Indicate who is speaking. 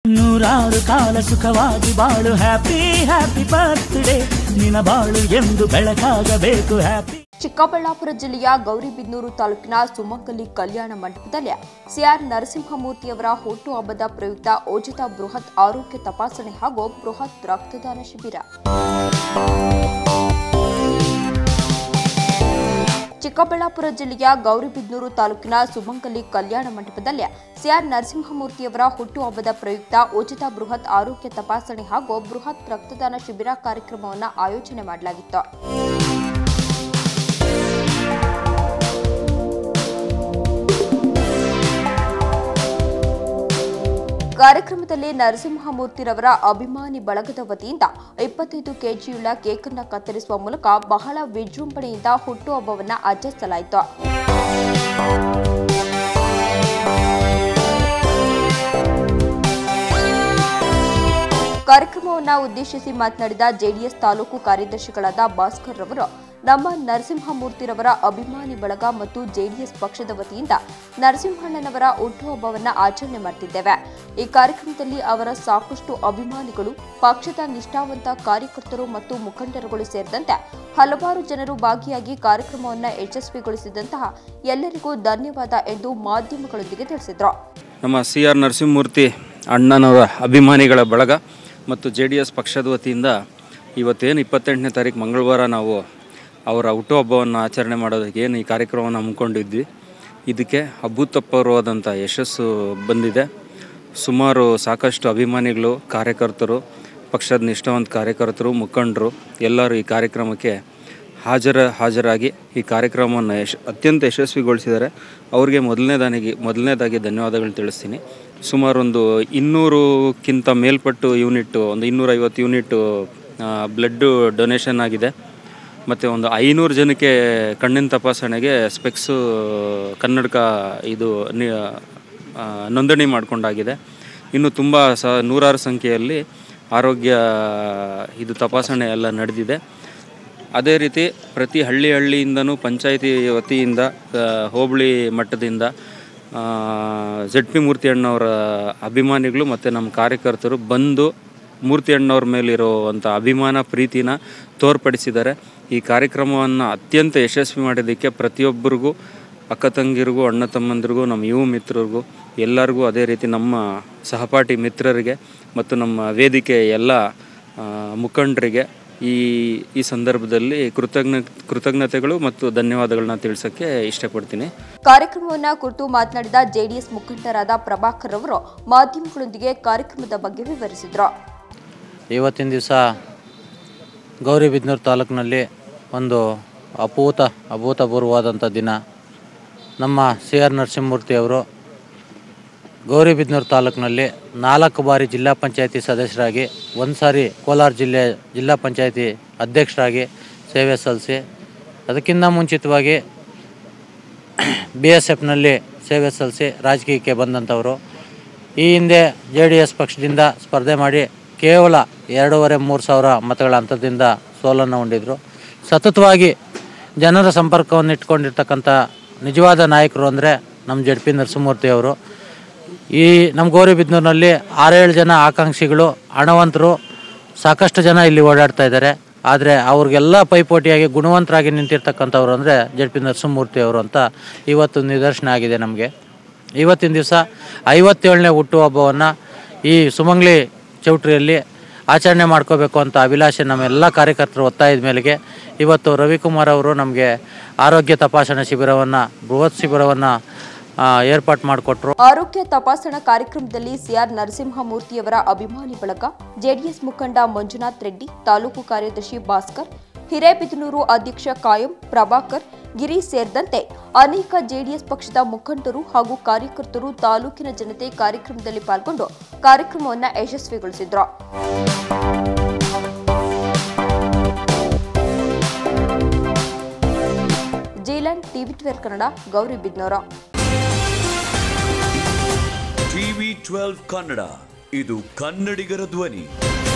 Speaker 1: ನೂರಾರು ಕಾಲ ಸುಖವಾಗಿ ಬಾಳು ಹ್ಯಾಪಿ ಹ್ಯಾಪಿ ಬರ್ತ್ಡೇ ನಿನ ಬಾಳು ಎಂದು ಬೆಳಕಾಗಬೇಕು ಹ್ಯಾಪಿ
Speaker 2: ಚಿಕ್ಕಬಳ್ಳಾಪುರ ಜಿಲ್ಲೆಯ ಗೌರಿಬಿದನೂರು ತಾಲೂಕಿನ ಸುಮಂಗಲಿ ಕಲ್ಯಾಣ ಮಂಟಪದಲ್ಲಿ ಸಿಆರ್ ನರಸಿಂಹಮೂರ್ತಿಯವರ ಹುಟ್ಟುಹಬ್ಬದ ಪ್ರಯುಕ್ತ ಉಚಿತ ಬೃಹತ್ ಆರೋಗ್ಯ ತಪಾಸಣೆ ಹಾಗೂ ಬೃಹತ್ ರಕ್ತದಾನ ಶಿಬಿರ ಚಿಕ್ಕಬಳ್ಳಾಪುರ ಜಿಲ್ಲೆಯ ಗೌರಿಬಿದನೂರು ತಾಲೂಕಿನ ಸುಮಂಗಲಿ ಕಲ್ಯಾಣ ಮಂಟಪದಲ್ಲಿ ಸಿಆರ್ ನರಸಿಂಹಮೂರ್ತಿಯವರ ಹುಟ್ಟುಹಬ್ಬದ ಪ್ರಯುಕ್ತ ಉಚಿತ ಬೃಹತ್ ಆರೋಗ್ಯ ತಪಾಸಣೆ ಹಾಗೂ ಬೃಹತ್ ರಕ್ತದಾನ ಶಿಬಿರ ಕಾರ್ಯಕ್ರಮವನ್ನು ಆಯೋಜನೆ ಮಾಡಲಾಗಿತ್ತು ಕಾರ್ಯಕ್ರಮದಲ್ಲಿ ನರಸಿಂಹಮೂರ್ತಿರವರ ಅಭಿಮಾನಿ ಬಳಗದ ವತಿಯಿಂದ ಇಪ್ಪತ್ತೈದು ಕೆಜಿಯುಳ್ಳ ಕೇಕನ್ನು ಕತ್ತರಿಸುವ ಮೂಲಕ ಬಹಳ ವಿಜೃಂಭಣೆಯಿಂದ ಹುಟ್ಟುಹಬ್ಬವನ್ನು ಆಚರಿಸಲಾಯಿತು ಕಾರ್ಯಕ್ರಮವನ್ನು ಉದ್ದೇಶಿಸಿ ಮಾತನಾಡಿದ ಜೆಡಿಎಸ್ ತಾಲೂಕು ಕಾರ್ಯದರ್ಶಿಗಳಾದ ಭಾಸ್ಕರ್ ರವರು ನಮ್ಮ ನರಸಿಂಹಮೂರ್ತಿರವರ ಅಭಿಮಾನಿ ಬಳಗ ಮತ್ತು ಜೆಡಿಎಸ್ ಪಕ್ಷದ ವತಿಯಿಂದ ನರಸಿಂಹಣ್ಣನವರ ಹುಟ್ಟುಹಬ್ಬವನ್ನು ಆಚರಣೆ ಮಾಡ್ತಿದ್ದೇವೆ ಈ ಕಾರ್ಯಕ್ರಮದಲ್ಲಿ ಅವರ ಸಾಕಷ್ಟು ಅಭಿಮಾನಿಗಳು ಪಕ್ಷದ ನಿಷ್ಠಾವಂತ ಕಾರ್ಯಕರ್ತರು ಮತ್ತು ಮುಖಂಡರುಗಳು ಸೇರಿದಂತೆ ಹಲವಾರು ಜನರು ಭಾಗಿಯಾಗಿ ಕಾರ್ಯಕ್ರಮವನ್ನು ಯಶಸ್ವಿಗೊಳಿಸಿದಂತಹ ಎಲ್ಲರಿಗೂ ಧನ್ಯವಾದ ಎಂದು ಮಾಧ್ಯಮಗಳೊಂದಿಗೆ ತಿಳಿಸಿದರು
Speaker 3: ನಮ್ಮ ಸಿ ಆರ್ ನರಸಿಂಹಮೂರ್ತಿ ಅಣ್ಣನವರ ಅಭಿಮಾನಿಗಳ ಬಳಗ ಮತ್ತು ಜೆ ಡಿ ಎಸ್ ಪಕ್ಷದ ವತಿಯಿಂದ ಇವತ್ತೇನು ಇಪ್ಪತ್ತೆಂಟನೇ ತಾರೀಕು ಮಂಗಳವಾರ ನಾವು ಅವರ ಹುಟ್ಟುಹಬ್ಬವನ್ನು ಆಚರಣೆ ಮಾಡೋದಕ್ಕೆ ಏನು ಈ ಕಾರ್ಯಕ್ರಮವನ್ನು ಹಮ್ಮಿಕೊಂಡಿದ್ವಿ ಇದಕ್ಕೆ ಅಭೂತಪೂರ್ವವಾದಂಥ ಯಶಸ್ಸು ಬಂದಿದೆ ಸುಮಾರು ಸಾಕಷ್ಟು ಅಭಿಮಾನಿಗಳು ಕಾರ್ಯಕರ್ತರು ಪಕ್ಷದ ನಿಷ್ಠಾವಂತ ಕಾರ್ಯಕರ್ತರು ಮುಖಂಡರು ಎಲ್ಲರೂ ಈ ಕಾರ್ಯಕ್ರಮಕ್ಕೆ ಹಾಜರ ಹಾಜರಾಗಿ ಈ ಕಾರ್ಯಕ್ರಮವನ್ನು ಯಶ್ ಅತ್ಯಂತ ಯಶಸ್ವಿಗೊಳಿಸಿದ್ದಾರೆ ಅವ್ರಿಗೆ ಮೊದಲನೇದಾಗಿ ಮೊದಲನೇದಾಗಿ ಧನ್ಯವಾದಗಳನ್ನ ತಿಳಿಸ್ತೀನಿ ಸುಮಾರು ಒಂದು ಇನ್ನೂರಕ್ಕಿಂತ ಮೇಲ್ಪಟ್ಟು ಯೂನಿಟ್ಟು ಒಂದು ಇನ್ನೂರೈವತ್ತು ಯೂನಿಟ್ಟು ಬ್ಲಡ್ಡು ಡೊನೇಷನ್ ಆಗಿದೆ ಮತ್ತು ಒಂದು ಐನೂರು ಜನಕ್ಕೆ ಕಣ್ಣಿನ ತಪಾಸಣೆಗೆ ಸ್ಪೆಕ್ಸು ಕನ್ನಡಕ ಇದು ನಿ- ಆ, ನೋಂದಣಿ ಮಾಡಿಕೊಂಡಾಗಿದೆ ಇನ್ನು ತುಂಬ ಸ ನೂರಾರು ಸಂಖ್ಯೆಯಲ್ಲಿ ಆರೋಗ್ಯ ಇದು ತಪಾಸಣೆ ಎಲ್ಲ ನಡೆದಿದೆ ಅದೇ ರೀತಿ ಪ್ರತಿ ಹಳ್ಳಿ ಹಳ್ಳಿಯಿಂದನೂ ಪಂಚಾಯಿತಿ ವತಿಯಿಂದ ಆ, ಹೋಬಳಿ ಮಟ್ಟದಿಂದ ಜಡ್ ಪಿ ಮೂರ್ತಿ ಅಣ್ಣವರ ಅಭಿಮಾನಿಗಳು ಮತ್ತು ನಮ್ಮ ಕಾರ್ಯಕರ್ತರು ಬಂದು ಮೂರ್ತಿ ಅಣ್ಣವ್ರ ಮೇಲಿರುವಂಥ ಅಭಿಮಾನ ಪ್ರೀತಿನ ತೋರ್ಪಡಿಸಿದ್ದಾರೆ ಈ ಕಾರ್ಯಕ್ರಮವನ್ನು ಅತ್ಯಂತ ಯಶಸ್ವಿ ಮಾಡೋದಕ್ಕೆ ಪ್ರತಿಯೊಬ್ಬರಿಗೂ ಅಕ್ಕ ತಂಗಿರಿಗೂ ಅಣ್ಣ ತಮ್ಮಂದಿರಿಗೂ ನಮ್ಮ ಯುವ ಮಿತ್ರರಿಗೂ ಎಲ್ಲರಿಗೂ ಅದೇ ರೀತಿ ನಮ್ಮ ಸಹಪಾಠಿ ಮಿತ್ರರಿಗೆ ಮತ್ತು ನಮ್ಮ ವೇದಿಕೆ ಎಲ್ಲ ಆ, ಮುಖಂಡರಿಗೆ ಈ ಈ ಸಂದರ್ಭದಲ್ಲಿ ಕೃತಜ್ಞ ಕೃತಜ್ಞತೆಗಳು ಮತ್ತು ಧನ್ಯವಾದಗಳನ್ನ ತಿಳಿಸೋಕ್ಕೆ ಇಷ್ಟಪಡ್ತೀನಿ
Speaker 2: ಕಾರ್ಯಕ್ರಮವನ್ನು ಕುರಿತು ಮಾತನಾಡಿದ ಜೆಡಿಎಸ್ ಮುಖಂಡರಾದ ಪ್ರಭಾಕರ್ ಅವರು ಮಾಧ್ಯಮಗಳೊಂದಿಗೆ ಕಾರ್ಯಕ್ರಮದ ಬಗ್ಗೆ ವಿವರಿಸಿದರು
Speaker 4: ಇವತ್ತಿನ ದಿವಸ ಗೌರಿಬಿದನೂರು ತಾಲೂಕಿನಲ್ಲಿ ಒಂದು ಅಪೂತ ಅಭೂತಪೂರ್ವವಾದಂಥ ದಿನ ನಮ್ಮ ಸಿ ಆರ್ ನರಸಿಂಹಮೂರ್ತಿಯವರು ಗೌರಿಬಿದನೂರು ತಾಲೂಕಿನಲ್ಲಿ ನಾಲ್ಕು ಬಾರಿ ಜಿಲ್ಲಾ ಪಂಚಾಯತಿ ಸದಸ್ಯರಾಗಿ ಒಂದು ಸಾರಿ ಕೋಲಾರ ಜಿಲ್ಲೆ ಜಿಲ್ಲಾ ಪಂಚಾಯತಿ ಅಧ್ಯಕ್ಷರಾಗಿ ಸೇವೆ ಸಲ್ಲಿಸಿ ಅದಕ್ಕಿಂತ ಮುಂಚಿತವಾಗಿ ಬಿ ಎಸ್ ಎಫ್ನಲ್ಲಿ ಸೇವೆ ಸಲ್ಲಿಸಿ ರಾಜಕೀಯಕ್ಕೆ ಬಂದಂಥವರು ಈ ಹಿಂದೆ ಜೆ ಡಿ ಎಸ್ ಪಕ್ಷದಿಂದ ಸ್ಪರ್ಧೆ ಮಾಡಿ ಕೇವಲ ಎರಡೂವರೆ ಮೂರು ಸಾವಿರ ಮತಗಳ ಅಂತರದಿಂದ ಸೋಲನ್ನು ಹೊಂದಿದ್ರು ಸತತವಾಗಿ ಜನರ ಸಂಪರ್ಕವನ್ನು ಇಟ್ಕೊಂಡಿರ್ತಕ್ಕಂಥ ನಿಜವಾದ ನಾಯಕರು ಅಂದರೆ ನಮ್ಮ ಜಡ್ ಪಿ ನರಸಿಂಹಮೂರ್ತಿ ಅವರು ಈ ನಮ್ಮ ಗೌರಿಬಿದನೂರಿನಲ್ಲಿ ಆರೇಳು ಜನ ಆಕಾಂಕ್ಷಿಗಳು ಹಣವಂತರು ಸಾಕಷ್ಟು ಜನ ಇಲ್ಲಿ ಓಡಾಡ್ತಾ ಇದ್ದಾರೆ ಆದರೆ ಅವ್ರಿಗೆಲ್ಲ ಪೈಪೋಟಿಯಾಗಿ ಗುಣವಂತರಾಗಿ ನಿಂತಿರ್ತಕ್ಕಂಥವ್ರು ಅಂದರೆ ಜಡ್ ಪಿ ನರಸಿಂಹಮೂರ್ತಿ ಅವರು ಅಂತ ಇವತ್ತು ನಿದರ್ಶನ ಆಗಿದೆ ನಮಗೆ ಇವತ್ತಿನ ದಿವಸ ಐವತ್ತೇಳನೇ ಹುಟ್ಟುಹಬ್ಬವನ್ನು ಈ ಸುಮಂಗ್ಲಿ ಚೌಟ್ರಿಯಲ್ಲಿ ಆಚರಣೆ ಮಾಡ್ಕೋಬೇಕು ಅಂತ ಅಭಿಲಾಷೆ ನಮ್ಮೆಲ್ಲ ಕಾರ್ಯಕರ್ತರ ಒತ್ತಾಯದ ಮೇಲೆಗೆ ಇವತ್ತು ರವಿಕುಮಾರ್ ಅವರು ನಮಗೆ ಆರೋಗ್ಯ ತಪಾಸಣಾ ಶಿಬಿರವನ್ನು ಬೃಹತ್ ಶಿಬಿರವನ್ನು ಏರ್ಪಾಟ್ ಮಾಡಿಕೊಟ್ರು
Speaker 2: ಆರೋಗ್ಯ ತಪಾಸಣಾ ಕಾರ್ಯಕ್ರಮದಲ್ಲಿ ಸಿಆರ್ ನರಸಿಂಹಮೂರ್ತಿಯವರ ಅಭಿಮಾನಿ ಬಳಗ ಜೆಡಿಎಸ್ ಮುಖಂಡ ಮಂಜುನಾಥ್ ರೆಡ್ಡಿ ತಾಲೂಕು ಕಾರ್ಯದರ್ಶಿ ಭಾಸ್ಕರ್ ಹಿರೇಬಿದನೂರು ಅಧ್ಯಕ್ಷ ಕಾಯಂ ಪ್ರಭಾಕರ್ ಗಿರಿ ಸೇರಿದಂತೆ ಅನೇಕ ಜೆಡಿಎಸ್ ಪಕ್ಷದ ಮುಖಂಡರು ಹಾಗೂ ಕಾರ್ಯಕರ್ತರು ತಾಲೂಕಿನ ಜನತೆ ಕಾರ್ಯಕ್ರಮದಲ್ಲಿ ಪಾಲ್ಗೊಂಡು ಕಾರ್ಯಕ್ರಮವನ್ನು ಯಶಸ್ವಿಗೊಳಿಸಿದ್ರು ಜೀಲನ್ TV twelve Kannada Gauribidanur
Speaker 5: TV twelve Kannada ಇದು ಕನ್ನಡಿಗರ ಧ್ವನಿ